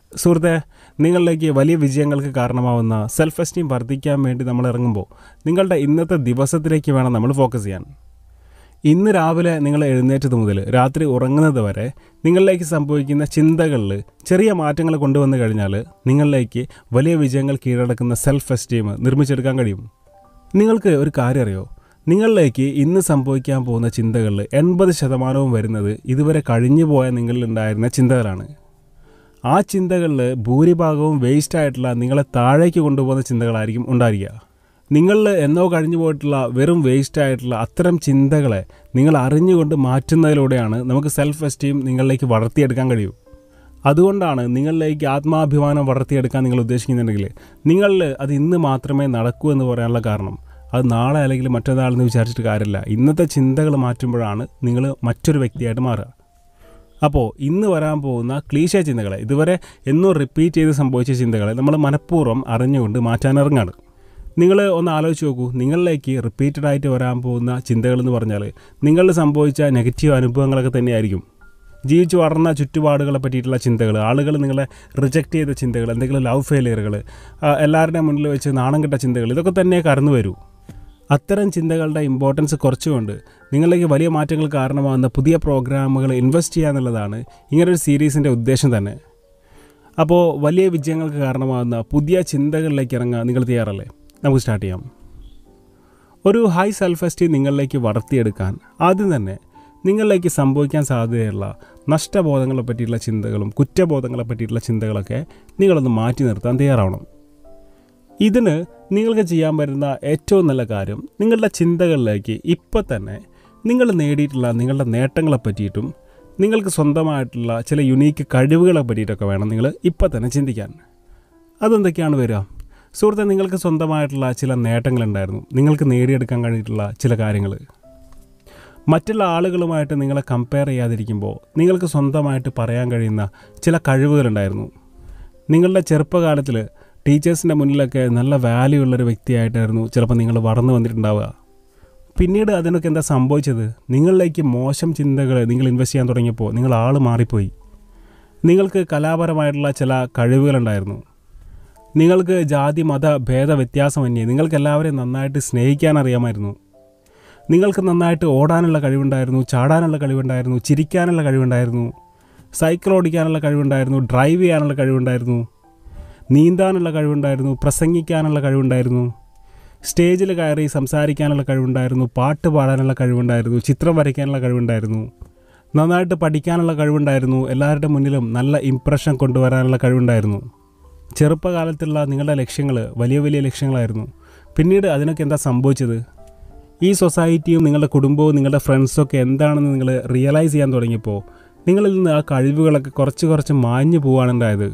സുഹൃത്തെ നിങ്ങളിലേക്ക് വലിയ വിജയങ്ങൾക്ക് കാരണമാവുന്ന സെൽഫ് എസ്റ്റീം വർദ്ധിക്കാൻ വേണ്ടി നമ്മൾ ഇറങ്ങുമ്പോൾ നിങ്ങളുടെ ഇന്നത്തെ ദിവസത്തിലേക്ക് വേണം നമ്മൾ ഫോക്കസ് ചെയ്യാൻ ഇന്ന് രാവിലെ നിങ്ങൾ എഴുന്നേറ്റത് മുതൽ രാത്രി ഉറങ്ങുന്നത് വരെ നിങ്ങളിലേക്ക് സംഭവിക്കുന്ന ചിന്തകളിൽ ചെറിയ മാറ്റങ്ങൾ കൊണ്ടുവന്നു കഴിഞ്ഞാൽ നിങ്ങളിലേക്ക് വലിയ വിജയങ്ങൾ കീഴടക്കുന്ന സെൽഫ് എസ്റ്റീം നിർമ്മിച്ചെടുക്കാൻ കഴിയും നിങ്ങൾക്ക് ഒരു കാര്യം അറിയോ നിങ്ങളിലേക്ക് ഇന്ന് സംഭവിക്കാൻ പോകുന്ന ചിന്തകളിൽ എൺപത് ശതമാനവും വരുന്നത് ഇതുവരെ കഴിഞ്ഞു പോയ നിങ്ങളിലുണ്ടായിരുന്ന ചിന്തകളാണ് ആ ചിന്തകളിൽ ഭൂരിഭാഗവും വേസ്റ്റ് ആയിട്ടുള്ള നിങ്ങളെ താഴേക്ക് കൊണ്ടുപോകുന്ന ചിന്തകളായിരിക്കും ഉണ്ടായിരിക്കുക നിങ്ങളിൽ എന്നോ കഴിഞ്ഞു പോയിട്ടുള്ള വെറും വേസ്റ്റ് ആയിട്ടുള്ള അത്തരം ചിന്തകളെ നിങ്ങൾ അറിഞ്ഞുകൊണ്ട് മാറ്റുന്നതിലൂടെയാണ് നമുക്ക് സെൽഫ് എസ്റ്റീം നിങ്ങളിലേക്ക് വളർത്തിയെടുക്കാൻ കഴിയൂ അതുകൊണ്ടാണ് നിങ്ങളിലേക്ക് ആത്മാഭിമാനം വളർത്തിയെടുക്കാൻ നിങ്ങൾ ഉദ്ദേശിക്കുന്നുണ്ടെങ്കിൽ നിങ്ങളിൽ അത് ഇന്ന് മാത്രമേ നടക്കൂ എന്ന് പറയാനുള്ള കാരണം അത് നാളെ അല്ലെങ്കിൽ മറ്റൊരാളെന്ന് വിചാരിച്ചിട്ട് കാര്യമില്ല ഇന്നത്തെ ചിന്തകൾ മാറ്റുമ്പോഴാണ് നിങ്ങൾ മറ്റൊരു വ്യക്തിയായിട്ട് മാറുക അപ്പോൾ ഇന്ന് വരാൻ പോകുന്ന ക്ലീശ ചിന്തകളെ ഇതുവരെ എന്നോ റിപ്പീറ്റ് ചെയ്ത് സംഭവിച്ച ചിന്തകളെ നമ്മൾ മനഃപൂർവ്വം അറിഞ്ഞുകൊണ്ട് മാറ്റാനിറങ്ങാണ് നിങ്ങൾ ഒന്ന് ആലോചിച്ച് നോക്കൂ നിങ്ങളിലേക്ക് റിപ്പീറ്റഡ് ആയിട്ട് വരാൻ പോകുന്ന ചിന്തകളെന്ന് പറഞ്ഞാൽ നിങ്ങളിൽ സംഭവിച്ച നെഗറ്റീവ് അനുഭവങ്ങളൊക്കെ തന്നെയായിരിക്കും ജീവിച്ചു വളർന്ന ചുറ്റുപാടുകളെ പറ്റിയിട്ടുള്ള ചിന്തകൾ ആളുകൾ നിങ്ങളെ റിജക്റ്റ് ചെയ്ത ചിന്തകൾ എന്തെങ്കിലും ലവ് ഫെയിലിയറുകൾ എല്ലാവരുടെയും മുന്നിൽ വെച്ച് നാണം കെട്ട ചിന്തകൾ ഇതൊക്കെ തന്നെ കടന്നു വരൂ അത്തരം ചിന്തകളുടെ ഇമ്പോർട്ടൻസ് കുറച്ചുകൊണ്ട് നിങ്ങളിലേക്ക് വലിയ മാറ്റങ്ങൾ കാരണമാകുന്ന പുതിയ പ്രോഗ്രാമുകൾ ഇൻവെസ്റ്റ് ചെയ്യുക എന്നുള്ളതാണ് ഇങ്ങനൊരു സീരീസിൻ്റെ ഉദ്ദേശം തന്നെ അപ്പോൾ വലിയ വിജയങ്ങൾക്ക് കാരണമാകുന്ന പുതിയ ചിന്തകളിലേക്ക് ഇറങ്ങാൻ നിങ്ങൾ തയ്യാറല്ലേ നമുക്ക് സ്റ്റാർട്ട് ചെയ്യാം ഒരു ഹൈ സെൽഫ് എസ്റ്റീം നിങ്ങളിലേക്ക് വളർത്തിയെടുക്കാൻ ആദ്യം തന്നെ നിങ്ങളിലേക്ക് സംഭവിക്കാൻ സാധ്യതയുള്ള നഷ്ടബോധങ്ങളെ പറ്റിയിട്ടുള്ള ചിന്തകളും കുറ്റബോധങ്ങളെ പറ്റിയിട്ടുള്ള ചിന്തകളൊക്കെ നിങ്ങളൊന്ന് മാറ്റി നിർത്താൻ തയ്യാറാവണം ഇതിന് നിങ്ങൾക്ക് ചെയ്യാൻ പറ്റുന്ന ഏറ്റവും നല്ല കാര്യം നിങ്ങളുടെ ചിന്തകളിലേക്ക് ഇപ്പം തന്നെ നിങ്ങൾ നേടിയിട്ടുള്ള നിങ്ങളുടെ നേട്ടങ്ങളെ പറ്റിയിട്ടും നിങ്ങൾക്ക് സ്വന്തമായിട്ടുള്ള ചില യുണീക്ക് കഴിവുകളെ പറ്റിയിട്ടൊക്കെ വേണം നിങ്ങൾ ഇപ്പം തന്നെ ചിന്തിക്കാൻ അതെന്തൊക്കെയാണ് വരിക സുഹൃത്തെ നിങ്ങൾക്ക് സ്വന്തമായിട്ടുള്ള ചില നേട്ടങ്ങളുണ്ടായിരുന്നു നിങ്ങൾക്ക് നേടിയെടുക്കാൻ കഴിഞ്ഞിട്ടുള്ള ചില കാര്യങ്ങൾ മറ്റുള്ള ആളുകളുമായിട്ട് നിങ്ങളെ കമ്പയർ ചെയ്യാതിരിക്കുമ്പോൾ നിങ്ങൾക്ക് സ്വന്തമായിട്ട് പറയാൻ കഴിയുന്ന ചില കഴിവുകളുണ്ടായിരുന്നു നിങ്ങളുടെ ചെറുപ്പകാലത്തിൽ ടീച്ചേഴ്സിൻ്റെ മുന്നിലൊക്കെ നല്ല വാല്യൂ ഉള്ളൊരു വ്യക്തിയായിട്ടായിരുന്നു ചിലപ്പോൾ നിങ്ങൾ വളർന്നു വന്നിട്ടുണ്ടാവുക പിന്നീട് അതിനൊക്കെ എന്താ സംഭവിച്ചത് നിങ്ങളിലേക്ക് മോശം ചിന്തകൾ നിങ്ങൾ ഇൻവെസ്റ്റ് ചെയ്യാൻ തുടങ്ങിയപ്പോൾ നിങ്ങൾ ആൾ മാറിപ്പോയി നിങ്ങൾക്ക് കലാപരമായിട്ടുള്ള ചില കഴിവുകളുണ്ടായിരുന്നു നിങ്ങൾക്ക് ജാതി മത ഭേദ വ്യത്യാസമന്യേ നിങ്ങൾക്ക് എല്ലാവരെയും നന്നായിട്ട് സ്നേഹിക്കാൻ അറിയാമായിരുന്നു നിങ്ങൾക്ക് നന്നായിട്ട് ഓടാനുള്ള കഴിവുണ്ടായിരുന്നു ചാടാനുള്ള കഴിവുണ്ടായിരുന്നു ചിരിക്കാനുള്ള കഴിവുണ്ടായിരുന്നു സൈക്കിൾ ഓടിക്കാനുള്ള കഴിവുണ്ടായിരുന്നു ഡ്രൈവ് ചെയ്യാനുള്ള കഴിവുണ്ടായിരുന്നു നീന്താനുള്ള കഴിവുണ്ടായിരുന്നു പ്രസംഗിക്കാനുള്ള കഴിവുണ്ടായിരുന്നു സ്റ്റേജിൽ കയറി സംസാരിക്കാനുള്ള കഴിവുണ്ടായിരുന്നു പാട്ട് പാടാനുള്ള കഴിവുണ്ടായിരുന്നു ചിത്രം വരയ്ക്കാനുള്ള കഴിവുണ്ടായിരുന്നു നന്നായിട്ട് പഠിക്കാനുള്ള കഴിവുണ്ടായിരുന്നു എല്ലാവരുടെ മുന്നിലും നല്ല ഇമ്പ്രഷൻ കൊണ്ടുവരാനുള്ള കഴിവുണ്ടായിരുന്നു ചെറുപ്പകാലത്തുള്ള നിങ്ങളുടെ ലക്ഷ്യങ്ങൾ വലിയ വലിയ ലക്ഷ്യങ്ങളായിരുന്നു പിന്നീട് അതിനൊക്കെ എന്താ സംഭവിച്ചത് ഈ സൊസൈറ്റിയും നിങ്ങളുടെ കുടുംബവും നിങ്ങളുടെ ഫ്രണ്ട്സൊക്കെ എന്താണെന്ന് നിങ്ങൾ റിയലൈസ് ചെയ്യാൻ തുടങ്ങിയപ്പോൾ നിങ്ങളിൽ നിന്ന് ആ കഴിവുകളൊക്കെ കുറച്ച് കുറച്ച് മാഞ്ഞു പോവാണ് ഉണ്ടായത്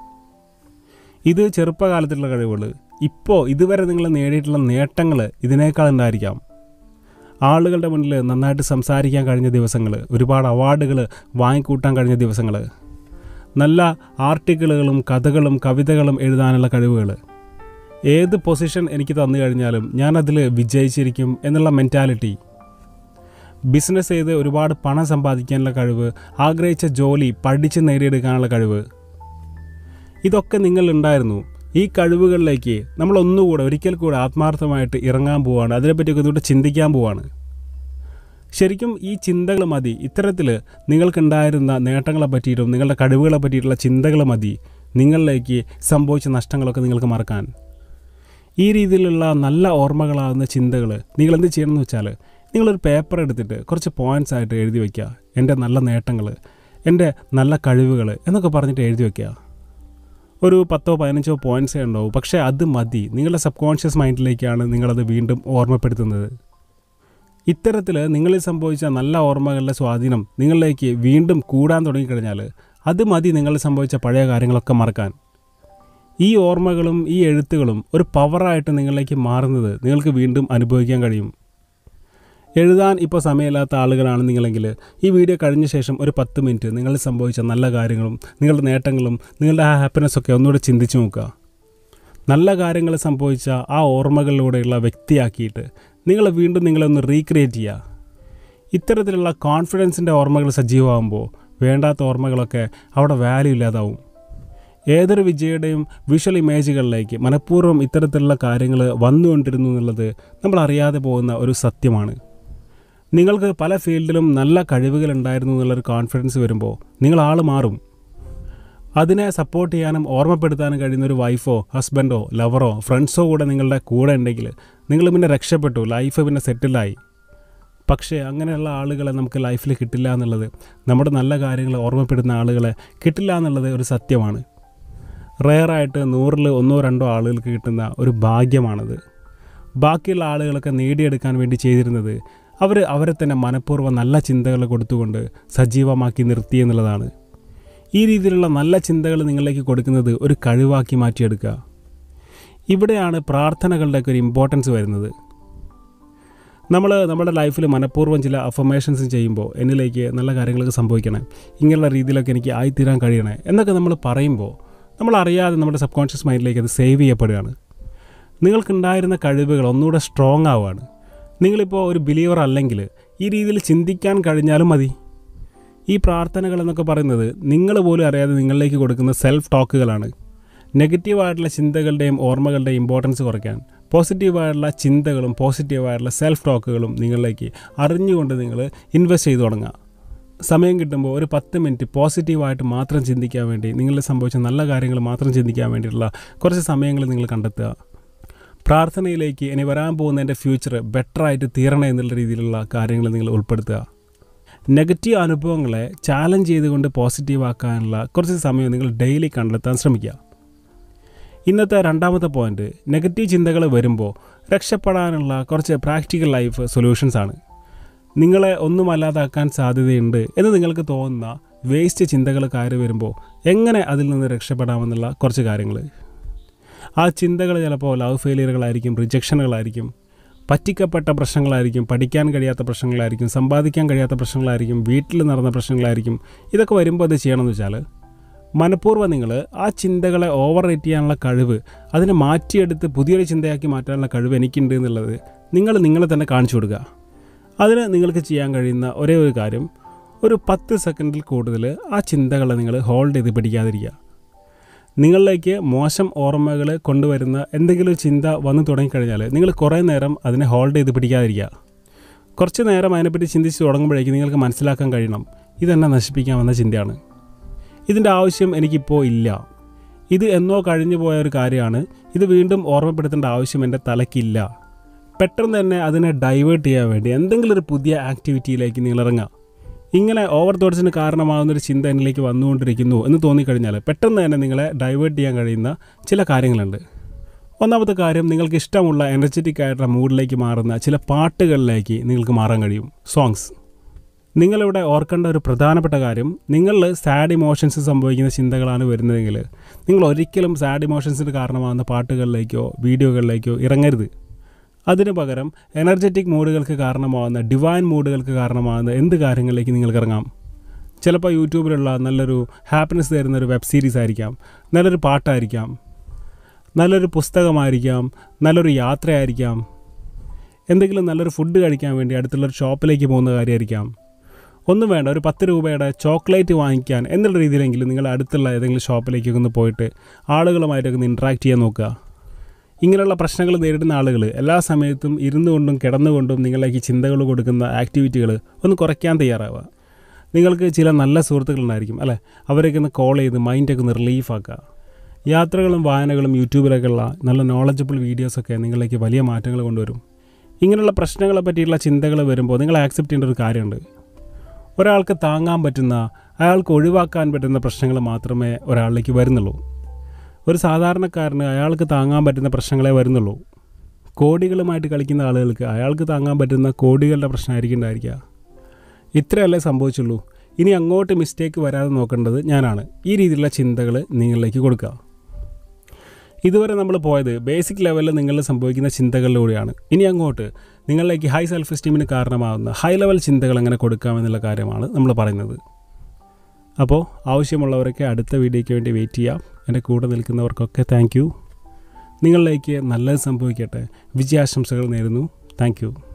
ഇത് ചെറുപ്പകാലത്തുള്ള കഴിവുകൾ ഇപ്പോൾ ഇതുവരെ നിങ്ങൾ നേടിയിട്ടുള്ള നേട്ടങ്ങൾ ഇതിനേക്കാൾ ഉണ്ടായിരിക്കാം ആളുകളുടെ മുന്നിൽ നന്നായിട്ട് സംസാരിക്കാൻ കഴിഞ്ഞ ദിവസങ്ങൾ ഒരുപാട് അവാർഡുകൾ വാങ്ങിക്കൂട്ടാൻ കഴിഞ്ഞ ദിവസങ്ങൾ നല്ല ആർട്ടിക്കിളുകളും കഥകളും കവിതകളും എഴുതാനുള്ള കഴിവുകൾ ഏത് പൊസിഷൻ എനിക്ക് തന്നു കഴിഞ്ഞാലും ഞാനതിൽ വിജയിച്ചിരിക്കും എന്നുള്ള മെൻറ്റാലിറ്റി ബിസിനസ് ചെയ്ത് ഒരുപാട് പണം സമ്പാദിക്കാനുള്ള കഴിവ് ആഗ്രഹിച്ച ജോലി പഠിച്ച് നേടിയെടുക്കാനുള്ള കഴിവ് ഇതൊക്കെ നിങ്ങളുണ്ടായിരുന്നു ഈ കഴിവുകളിലേക്ക് നമ്മൾ ഒന്നുകൂടെ ഒരിക്കൽ കൂടെ ആത്മാർത്ഥമായിട്ട് ഇറങ്ങാൻ പോവാണ് അതിനെപ്പറ്റിയൊക്കെ ഇതുകൊണ്ട് ചിന്തിക്കാൻ പോവാണ് ശരിക്കും ഈ ചിന്തകൾ മതി ഇത്തരത്തിൽ നിങ്ങൾക്കുണ്ടായിരുന്ന നേട്ടങ്ങളെ പറ്റിയിട്ടും നിങ്ങളുടെ കഴിവുകളെ പറ്റിയിട്ടുള്ള ചിന്തകൾ മതി നിങ്ങളിലേക്ക് സംഭവിച്ച നഷ്ടങ്ങളൊക്കെ നിങ്ങൾക്ക് മറക്കാൻ ഈ രീതിയിലുള്ള നല്ല ഓർമ്മകളാകുന്ന ചിന്തകൾ നിങ്ങൾ എന്ത് ചെയ്യണമെന്ന് വെച്ചാൽ നിങ്ങളൊരു പേപ്പർ എടുത്തിട്ട് കുറച്ച് പോയിൻറ്റ്സ് ആയിട്ട് എഴുതി വയ്ക്കുക എൻ്റെ നല്ല നേട്ടങ്ങൾ എൻ്റെ നല്ല കഴിവുകൾ എന്നൊക്കെ പറഞ്ഞിട്ട് എഴുതി വയ്ക്കുക ഒരു പത്തോ പതിനഞ്ചോ പോയിൻറ്റ്സേ ഉണ്ടാവും പക്ഷേ അത് മതി നിങ്ങളുടെ സബ് കോൺഷ്യസ് മൈൻഡിലേക്കാണ് നിങ്ങളത് വീണ്ടും ഓർമ്മപ്പെടുത്തുന്നത് ഇത്തരത്തിൽ നിങ്ങളിൽ സംഭവിച്ച നല്ല ഓർമ്മകളുടെ സ്വാധീനം നിങ്ങളിലേക്ക് വീണ്ടും കൂടാൻ തുടങ്ങിക്കഴിഞ്ഞാൽ അത് മതി നിങ്ങളിൽ സംഭവിച്ച പഴയ കാര്യങ്ങളൊക്കെ മറക്കാൻ ഈ ഓർമ്മകളും ഈ എഴുത്തുകളും ഒരു പവറായിട്ട് നിങ്ങളിലേക്ക് മാറുന്നത് നിങ്ങൾക്ക് വീണ്ടും അനുഭവിക്കാൻ കഴിയും എഴുതാൻ ഇപ്പോൾ സമയമില്ലാത്ത ആളുകളാണ് നിങ്ങളെങ്കിൽ ഈ വീഡിയോ കഴിഞ്ഞ ശേഷം ഒരു പത്ത് മിനിറ്റ് നിങ്ങളിൽ സംഭവിച്ച നല്ല കാര്യങ്ങളും നിങ്ങളുടെ നേട്ടങ്ങളും നിങ്ങളുടെ ആ ഹാപ്പിനെസ്സൊക്കെ ഒന്നുകൂടെ ചിന്തിച്ചു നോക്കുക നല്ല കാര്യങ്ങൾ സംഭവിച്ച ആ ഓർമ്മകളിലൂടെയുള്ള വ്യക്തിയാക്കിയിട്ട് നിങ്ങൾ വീണ്ടും നിങ്ങളൊന്ന് റീക്രിയേറ്റ് ചെയ്യുക ഇത്തരത്തിലുള്ള കോൺഫിഡൻസിൻ്റെ ഓർമ്മകൾ സജീവമാകുമ്പോൾ വേണ്ടാത്ത ഓർമ്മകളൊക്കെ അവിടെ വാല്യൂ ഇല്ലാതാവും ഏതൊരു വിജയുടെയും വിഷ്വൽ ഇമേജുകളിലേക്ക് മനഃപൂർവ്വം ഇത്തരത്തിലുള്ള കാര്യങ്ങൾ വന്നുകൊണ്ടിരുന്നു എന്നുള്ളത് നമ്മൾ അറിയാതെ പോകുന്ന ഒരു സത്യമാണ് നിങ്ങൾക്ക് പല ഫീൽഡിലും നല്ല കഴിവുകൾ ഉണ്ടായിരുന്നു എന്നുള്ളൊരു കോൺഫിഡൻസ് വരുമ്പോൾ നിങ്ങൾ ആൾ മാറും അതിനെ സപ്പോർട്ട് ചെയ്യാനും ഓർമ്മപ്പെടുത്താനും കഴിയുന്ന ഒരു വൈഫോ ഹസ്ബൻഡോ ലവറോ ഫ്രണ്ട്സോ കൂടെ നിങ്ങളുടെ കൂടെ ഉണ്ടെങ്കിൽ നിങ്ങൾ പിന്നെ രക്ഷപ്പെട്ടു ലൈഫ് പിന്നെ സെറ്റിലായി പക്ഷേ അങ്ങനെയുള്ള ആളുകളെ നമുക്ക് ലൈഫിൽ കിട്ടില്ല എന്നുള്ളത് നമ്മുടെ നല്ല കാര്യങ്ങൾ ഓർമ്മപ്പെടുന്ന ആളുകളെ കിട്ടില്ല എന്നുള്ളത് ഒരു സത്യമാണ് റെയറായിട്ട് നൂറിൽ ഒന്നോ രണ്ടോ ആളുകൾക്ക് കിട്ടുന്ന ഒരു ഭാഗ്യമാണത് ബാക്കിയുള്ള ആളുകളൊക്കെ നേടിയെടുക്കാൻ വേണ്ടി ചെയ്തിരുന്നത് അവർ അവരെ തന്നെ മനഃപൂർവ്വം നല്ല ചിന്തകൾ കൊടുത്തുകൊണ്ട് സജീവമാക്കി നിർത്തി എന്നുള്ളതാണ് ഈ രീതിയിലുള്ള നല്ല ചിന്തകൾ നിങ്ങളിലേക്ക് കൊടുക്കുന്നത് ഒരു കഴിവാക്കി മാറ്റിയെടുക്കുക ഇവിടെയാണ് പ്രാർത്ഥനകളുടെയൊക്കെ ഒരു ഇമ്പോർട്ടൻസ് വരുന്നത് നമ്മൾ നമ്മുടെ ലൈഫിൽ മനഃപൂർവ്വം ചില അഫർമേഷൻസ് ചെയ്യുമ്പോൾ എന്നിലേക്ക് നല്ല കാര്യങ്ങളൊക്കെ സംഭവിക്കണേ ഇങ്ങനെയുള്ള രീതിയിലൊക്കെ എനിക്ക് ആയിത്തീരാൻ കഴിയണേ എന്നൊക്കെ നമ്മൾ പറയുമ്പോൾ നമ്മൾ അറിയാതെ നമ്മുടെ സബ് കോൺഷ്യസ് മൈൻഡിലേക്ക് അത് സേവ് ചെയ്യപ്പെടുകയാണ് നിങ്ങൾക്കുണ്ടായിരുന്ന കഴിവുകൾ ഒന്നുകൂടെ സ്ട്രോങ് ആവുകയാണ് നിങ്ങളിപ്പോൾ ഒരു ബിലീവർ അല്ലെങ്കിൽ ഈ രീതിയിൽ ചിന്തിക്കാൻ കഴിഞ്ഞാലും മതി ഈ പ്രാർത്ഥനകൾ എന്നൊക്കെ പറയുന്നത് നിങ്ങൾ പോലും അറിയാതെ നിങ്ങളിലേക്ക് കൊടുക്കുന്ന സെൽഫ് ടോക്കുകളാണ് നെഗറ്റീവായിട്ടുള്ള ചിന്തകളുടെയും ഓർമ്മകളുടെയും ഇമ്പോർട്ടൻസ് കുറയ്ക്കാൻ പോസിറ്റീവായിട്ടുള്ള ചിന്തകളും പോസിറ്റീവായിട്ടുള്ള സെൽഫ് ടോക്കുകളും നിങ്ങളിലേക്ക് അറിഞ്ഞുകൊണ്ട് നിങ്ങൾ ഇൻവെസ്റ്റ് ചെയ്ത് തുടങ്ങുക സമയം കിട്ടുമ്പോൾ ഒരു പത്ത് മിനിറ്റ് പോസിറ്റീവായിട്ട് മാത്രം ചിന്തിക്കാൻ വേണ്ടി നിങ്ങളിൽ സംഭവിച്ച നല്ല കാര്യങ്ങൾ മാത്രം ചിന്തിക്കാൻ വേണ്ടിയിട്ടുള്ള കുറച്ച് സമയങ്ങൾ നിങ്ങൾ കണ്ടെത്തുക പ്രാർത്ഥനയിലേക്ക് ഇനി വരാൻ പോകുന്ന എൻ്റെ ഫ്യൂച്ചർ ബെറ്ററായിട്ട് തീരണേ എന്നുള്ള രീതിയിലുള്ള കാര്യങ്ങൾ നിങ്ങൾ ഉൾപ്പെടുത്തുക നെഗറ്റീവ് അനുഭവങ്ങളെ ചാലഞ്ച് ചെയ്തുകൊണ്ട് പോസിറ്റീവ് ആക്കാനുള്ള കുറച്ച് സമയം നിങ്ങൾ ഡെയിലി കണ്ടെത്താൻ ശ്രമിക്കുക ഇന്നത്തെ രണ്ടാമത്തെ പോയിന്റ് നെഗറ്റീവ് ചിന്തകൾ വരുമ്പോൾ രക്ഷപ്പെടാനുള്ള കുറച്ച് പ്രാക്ടിക്കൽ ലൈഫ് സൊല്യൂഷൻസ് ആണ് നിങ്ങളെ ഒന്നുമല്ലാതാക്കാൻ സാധ്യതയുണ്ട് എന്ന് നിങ്ങൾക്ക് തോന്നുന്ന വേസ്റ്റ് ചിന്തകൾ കയറി വരുമ്പോൾ എങ്ങനെ അതിൽ നിന്ന് രക്ഷപ്പെടാമെന്നുള്ള കുറച്ച് കാര്യങ്ങൾ ആ ചിന്തകൾ ചിലപ്പോൾ ലവ് ഫെയിലിയറുകളായിരിക്കും റിജക്ഷനുകളായിരിക്കും പറ്റിക്കപ്പെട്ട പ്രശ്നങ്ങളായിരിക്കും പഠിക്കാൻ കഴിയാത്ത പ്രശ്നങ്ങളായിരിക്കും സമ്പാദിക്കാൻ കഴിയാത്ത പ്രശ്നങ്ങളായിരിക്കും വീട്ടിൽ നടന്ന പ്രശ്നങ്ങളായിരിക്കും ഇതൊക്കെ വരുമ്പോൾ അത് ചെയ്യണമെന്ന് വെച്ചാൽ മനഃപൂർവ്വം നിങ്ങൾ ആ ചിന്തകളെ ഓവർ റേറ്റ് ചെയ്യാനുള്ള കഴിവ് അതിനെ മാറ്റിയെടുത്ത് പുതിയൊരു ചിന്തയാക്കി മാറ്റാനുള്ള കഴിവ് എനിക്കുണ്ട് എന്നുള്ളത് നിങ്ങൾ നിങ്ങളെ തന്നെ കാണിച്ചു കൊടുക്കുക അതിന് നിങ്ങൾക്ക് ചെയ്യാൻ കഴിയുന്ന ഒരേ ഒരു കാര്യം ഒരു പത്ത് സെക്കൻഡിൽ കൂടുതൽ ആ ചിന്തകളെ നിങ്ങൾ ഹോൾഡ് ചെയ്ത് പിടിക്കാതിരിക്കുക നിങ്ങളിലേക്ക് മോശം ഓർമ്മകൾ കൊണ്ടുവരുന്ന എന്തെങ്കിലും ഒരു ചിന്ത വന്നു തുടങ്ങിക്കഴിഞ്ഞാൽ നിങ്ങൾ കുറേ നേരം അതിനെ ഹോൾഡ് ചെയ്ത് പിടിക്കാതിരിക്കുക കുറച്ച് നേരം അതിനെപ്പറ്റി ചിന്തിച്ച് തുടങ്ങുമ്പോഴേക്കും നിങ്ങൾക്ക് മനസ്സിലാക്കാൻ കഴിയണം ഇതെന്നെ നശിപ്പിക്കാമെന്ന ചിന്തയാണ് ഇതിൻ്റെ ആവശ്യം എനിക്കിപ്പോൾ ഇല്ല ഇത് എന്നോ കഴിഞ്ഞു പോയ ഒരു കാര്യമാണ് ഇത് വീണ്ടും ഓർമ്മപ്പെടുത്തേണ്ട ആവശ്യം എൻ്റെ തലയ്ക്കില്ല പെട്ടെന്ന് തന്നെ അതിനെ ഡൈവേർട്ട് ചെയ്യാൻ വേണ്ടി എന്തെങ്കിലും ഒരു പുതിയ ആക്ടിവിറ്റിയിലേക്ക് നിങ്ങൾ ഇറങ്ങുക ഇങ്ങനെ ഓവർ തോട്ട്സിന് കാരണമാകുന്ന ഒരു ചിന്ത എന്നിലേക്ക് വന്നുകൊണ്ടിരിക്കുന്നു എന്ന് തോന്നിക്കഴിഞ്ഞാൽ പെട്ടെന്ന് തന്നെ നിങ്ങളെ ഡൈവേർട്ട് ചെയ്യാൻ കഴിയുന്ന ചില കാര്യങ്ങളുണ്ട് ഒന്നാമത്തെ കാര്യം നിങ്ങൾക്ക് ഇഷ്ടമുള്ള എനർജറ്റിക് ആയിട്ടുള്ള മൂഡിലേക്ക് മാറുന്ന ചില പാട്ടുകളിലേക്ക് നിങ്ങൾക്ക് മാറാൻ കഴിയും സോങ്സ് നിങ്ങളിവിടെ ഓർക്കേണ്ട ഒരു പ്രധാനപ്പെട്ട കാര്യം നിങ്ങളിൽ സാഡ് ഇമോഷൻസ് സംഭവിക്കുന്ന ചിന്തകളാണ് വരുന്നതെങ്കിൽ നിങ്ങൾ ഒരിക്കലും സാഡ് ഇമോഷൻസിന് കാരണമാകുന്ന പാട്ടുകളിലേക്കോ വീഡിയോകളിലേക്കോ ഇറങ്ങരുത് അതിനു പകരം എനർജറ്റിക് മൂഡുകൾക്ക് കാരണമാകുന്ന ഡിവൈൻ മൂഡുകൾക്ക് കാരണമാകുന്ന എന്ത് കാര്യങ്ങളിലേക്ക് നിങ്ങൾക്ക് ഇറങ്ങാം ചിലപ്പോൾ യൂട്യൂബിലുള്ള നല്ലൊരു ഹാപ്പിനെസ് തരുന്ന ഒരു വെബ് സീരീസ് ആയിരിക്കാം നല്ലൊരു പാട്ടായിരിക്കാം നല്ലൊരു പുസ്തകമായിരിക്കാം നല്ലൊരു യാത്രയായിരിക്കാം എന്തെങ്കിലും നല്ലൊരു ഫുഡ് കഴിക്കാൻ വേണ്ടി അടുത്തുള്ളൊരു ഷോപ്പിലേക്ക് പോകുന്ന കാര്യമായിരിക്കാം ഒന്നും വേണ്ട ഒരു പത്ത് രൂപയുടെ ചോക്ലേറ്റ് വാങ്ങിക്കാൻ എന്നുള്ള രീതിയിലെങ്കിലും നിങ്ങൾ അടുത്തുള്ള ഏതെങ്കിലും ഷോപ്പിലേക്കൊക്കെ ഒന്ന് പോയിട്ട് ആളുകളുമായിട്ടൊക്കെ ഒന്ന് ഇൻട്രാക്ട് ചെയ്യാൻ നോക്കുക ഇങ്ങനെയുള്ള പ്രശ്നങ്ങൾ നേരിടുന്ന ആളുകൾ എല്ലാ സമയത്തും ഇരുന്നുകൊണ്ടും കിടന്നുകൊണ്ടും നിങ്ങളിലേക്ക് ചിന്തകൾ കൊടുക്കുന്ന ആക്ടിവിറ്റികൾ ഒന്ന് കുറയ്ക്കാൻ തയ്യാറാവുക നിങ്ങൾക്ക് ചില നല്ല സുഹൃത്തുക്കളുണ്ടായിരിക്കും അല്ലേ അവരൊക്കെ ഒന്ന് കോൾ ചെയ്ത് മൈൻഡൊക്കെ ഒന്ന് റിലീഫാക്കുക യാത്രകളും വായനകളും യൂട്യൂബിലൊക്കെയുള്ള നല്ല നോളജബിൾ വീഡിയോസൊക്കെ നിങ്ങളിലേക്ക് വലിയ മാറ്റങ്ങൾ കൊണ്ടുവരും ഇങ്ങനെയുള്ള പ്രശ്നങ്ങളെ പറ്റിയുള്ള ചിന്തകൾ വരുമ്പോൾ നിങ്ങൾ ആക്സെപ്റ്റ് ചെയ്യേണ്ട ഒരു കാര്യമുണ്ട് ഒരാൾക്ക് താങ്ങാൻ പറ്റുന്ന അയാൾക്ക് ഒഴിവാക്കാൻ പറ്റുന്ന പ്രശ്നങ്ങൾ മാത്രമേ ഒരാളിലേക്ക് വരുന്നുള്ളൂ ഒരു സാധാരണക്കാരന് അയാൾക്ക് താങ്ങാൻ പറ്റുന്ന പ്രശ്നങ്ങളെ വരുന്നുള്ളൂ കോടികളുമായിട്ട് കളിക്കുന്ന ആളുകൾക്ക് അയാൾക്ക് താങ്ങാൻ പറ്റുന്ന കോടികളുടെ പ്രശ്നമായിരിക്കും ഉണ്ടായിരിക്കുക ഇത്രയല്ലേ സംഭവിച്ചുള്ളൂ ഇനി അങ്ങോട്ട് മിസ്റ്റേക്ക് വരാതെ നോക്കേണ്ടത് ഞാനാണ് ഈ രീതിയിലുള്ള ചിന്തകൾ നിങ്ങളിലേക്ക് കൊടുക്കുക ഇതുവരെ നമ്മൾ പോയത് ബേസിക് ലെവലിൽ നിങ്ങളിൽ സംഭവിക്കുന്ന ചിന്തകളിലൂടെയാണ് ഇനി അങ്ങോട്ട് നിങ്ങളിലേക്ക് ഹൈ സെൽഫ് എസ്റ്റീമിന് കാരണമാകുന്ന ഹൈ ലെവൽ ചിന്തകൾ എങ്ങനെ കൊടുക്കാമെന്നുള്ള കാര്യമാണ് നമ്മൾ പറയുന്നത് അപ്പോൾ ആവശ്യമുള്ളവരൊക്കെ അടുത്ത വീഡിയോയ്ക്ക് വേണ്ടി വെയിറ്റ് ചെയ്യാം എൻ്റെ കൂടെ നിൽക്കുന്നവർക്കൊക്കെ താങ്ക് യു നിങ്ങളിലേക്ക് നല്ലത് സംഭവിക്കട്ടെ വിജയാശംസകൾ നേരുന്നു താങ്ക് യു